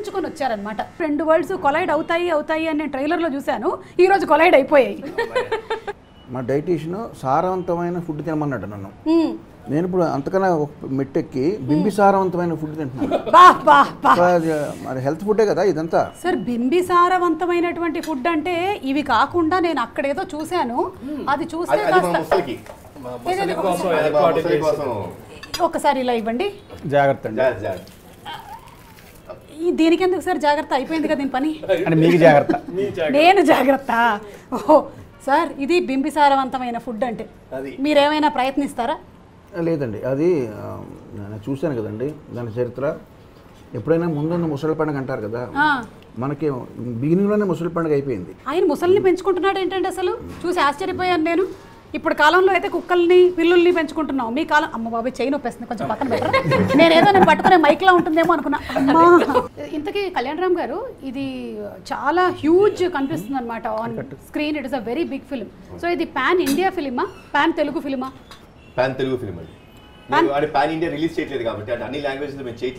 ఊహించుకొని వచ్చారనమాట రెండు వరల్డ్స్ కొలైడ్ అవుతాయి అవుతాయి అని నేను ట్రైలర్లో చూశాను ఈ రోజు కొలైడ్ అయిపోయాయి మా డైటీషియన్ సారవంతమైన ఫుడ్ తినమన్నాడు నన్ను మ్మ్. నేను ఇప్పుడు అంతకన్నా ఒక మెట్టెక్కి బింబి సారవంతమైన ఫుడ్ తింటున్నాను బా బా బా అది మరి హెల్త్ ఫుడ్డే కదా ఇదంతా సార్ బింబిసారవంతమైనటువంటి ఫుడ్ అంటే ఇవి కాకుండా నేను అక్కడేదో చూశాను అది చూస్తే అది అది మా కాస్త ముసలికి మా ముసలి కోసం అది మా ఏర్పాటు ముసలి చేసి కోసం ఒకసారి ఇలా ఇవ్వండి జాగ్రత్త అండి జాగ్రత్త, జాగ్రత్త. ఈ దీనికి ఎందుకు సార్ జాగ్రత్త అయిపోయింది కదా దీని పని అంటే మీకు జాగ్రత్త మీ జాగ్రత్త. నేను జాగ్రత్త ఓహో సార్ ఇది బింబిసారవంతమైన ఫుడ్ అంటే అది. మీరేమైనా ప్రయత్నిస్తారా లేదండి అది ఆ, నేను చూశాను కదండి దాని చరిత్ర ఎప్పుడైనా ముందున్న ముసలి పండుగ అంటారు కదా ఆ, మనకి బిగినింగ్లోనే ముసలి పండుగ అయిపోయింది ఆయన ముసలిని పెంచుకుంటున్నాడు ఏంటంటే అసలు చూసి ఆశ్చర్యపోయాను నేను ఇప్పుడు కాలంలో అయితే కుక్కల్ని పిల్లుల్ని పెంచుకుంటున్నాం మీ కాలం అమ్మ బాబాయ్ చేయి నొప్పేస్తుంది కొంచెం పక్కన పెట్టరా నేను ఏదో నేను పట్టుకునే మైక్లా ఉంటుందేమో అనుకున్నా అమ్మా ఇంతకీ కళ్యాణ్ రామ్ గారు ఇది చాలా హ్యూజ్ కనిపిస్తుంది అనమాట on screen it is a very big film so ఇది పాన్ ఇండియా ఫిలిమా పాన్ తెలుగు ఫిలిమా పాన్ తెలుగు ఫిల్మ్ అది మేము అంటే పాన్ ఇండియా రిలీజ్ చేయట్లేదు కాబట్టి అంటే అన్ని లాంగ్వేజ్ మేము చేయట్లేదు